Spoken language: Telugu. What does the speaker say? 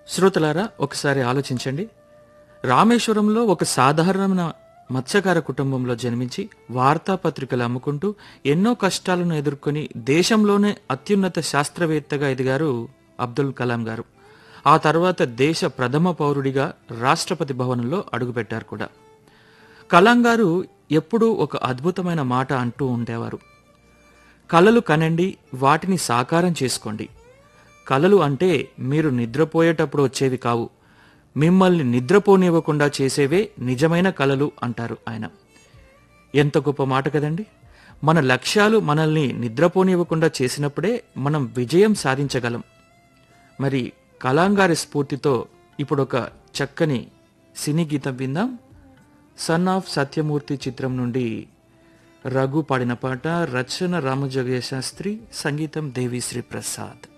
శ్రోతలారా ఒకసారి ఆలోచించండి రామేశ్వరంలో ఒక సాధారణ మత్స్యకార కుటుంబంలో జన్మించి వార్తాపత్రికలు అమ్ముకుంటూ ఎన్నో కష్టాలను ఎదుర్కొని దేశంలోనే అత్యున్నత శాస్త్రవేత్తగా ఎదిగారు అబ్దుల్ కలాం గారు ఆ తర్వాత దేశ ప్రథమ పౌరుడిగా రాష్ట్రపతి భవనంలో అడుగుపెట్టారు కూడా కలాం గారు ఎప్పుడూ ఒక అద్భుతమైన మాట అంటూ ఉండేవారు కలలు కనండి వాటిని సాకారం చేసుకోండి కలలు అంటే మీరు నిద్రపోయేటప్పుడు వచ్చేవి కావు మిమ్మల్ని నిద్రపోనివ్వకుండా చేసేవే నిజమైన కలలు అంటారు ఆయన ఎంత గొప్ప మాట కదండి మన లక్ష్యాలు మనల్ని నిద్రపోనివ్వకుండా చేసినప్పుడే మనం విజయం సాధించగలం మరి కలాం గారి స్ఫూర్తితో ఇప్పుడు ఒక చక్కని సినీ గీతం విందాం సన్ ఆఫ్ సత్యమూర్తి చిత్రం నుండి రఘు పాడిన పాట రచన రామజోగయ్య శాస్త్రి సంగీతం దేవిశ్రీ ప్రసాద్